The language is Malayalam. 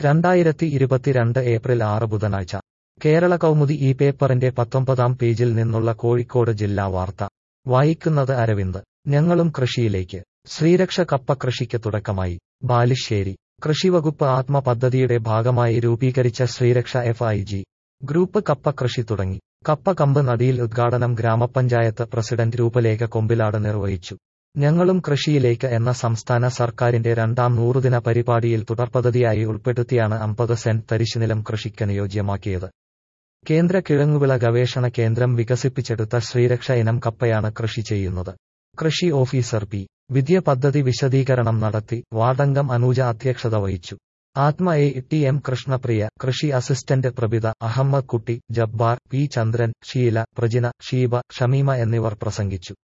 രണ്ടായിരത്തി ഇരുപത്തിരണ്ട് ഏപ്രിൽ ആറ് ബുധനാഴ്ച കേരള കൗമുദി ഈ പേപ്പറിന്റെ പത്തൊമ്പതാം പേജിൽ നിന്നുള്ള കോഴിക്കോട് ജില്ലാ വാർത്ത വായിക്കുന്നത് അരവിന്ദ് ഞങ്ങളും കൃഷിയിലേക്ക് ശ്രീരക്ഷ കപ്പ കൃഷിക്ക് തുടക്കമായി ബാലുശ്ശേരി കൃഷിവകുപ്പ് ആത്മ പദ്ധതിയുടെ ഭാഗമായി രൂപീകരിച്ച Sreeraksha F I G group കപ്പ കൃഷി തുടങ്ങി കപ്പ കമ്പ് നദിയിൽ ഉദ്ഘാടനം ഗ്രാമപഞ്ചായത്ത് പ്രസിഡന്റ് രൂപലേഖ കൊമ്പിലാട് നിർവഹിച്ചു ഞങ്ങളും കൃഷിയിലേക്ക് എന്ന സംസ്ഥാന സർക്കാരിന്റെ രണ്ടാം നൂറുദിന പരിപാടിയിൽ തുടർപദ്ധതിയായി ഉൾപ്പെടുത്തിയാണ് അമ്പത് സെന്റ് തരിശുനിലം കൃഷിക്കനുയോജ്യമാക്കിയത് കേന്ദ്ര കിഴങ്ങുവിള ഗവേഷണ കേന്ദ്രം വികസിപ്പിച്ചെടുത്ത ശ്രീരക്ഷ ഇനം കപ്പയാണ് കൃഷി ചെയ്യുന്നത് കൃഷി ഓഫീസർ പി വിദ്യ പദ്ധതി വിശദീകരണം നടത്തി വാർഡംഗം അനൂജ അധ്യക്ഷത വഹിച്ചു ആത്മ എ ടി എം കൃഷ്ണപ്രിയ കൃഷി അസിസ്റ്റന്റ് പ്രഭിത അഹമ്മദ് കുട്ടി ജബ്ബാർ പി ചന്ദ്രൻ ഷീല പ്രജിന ഷീബ ഷമീമ എന്നിവർ പ്രസംഗിച്ചു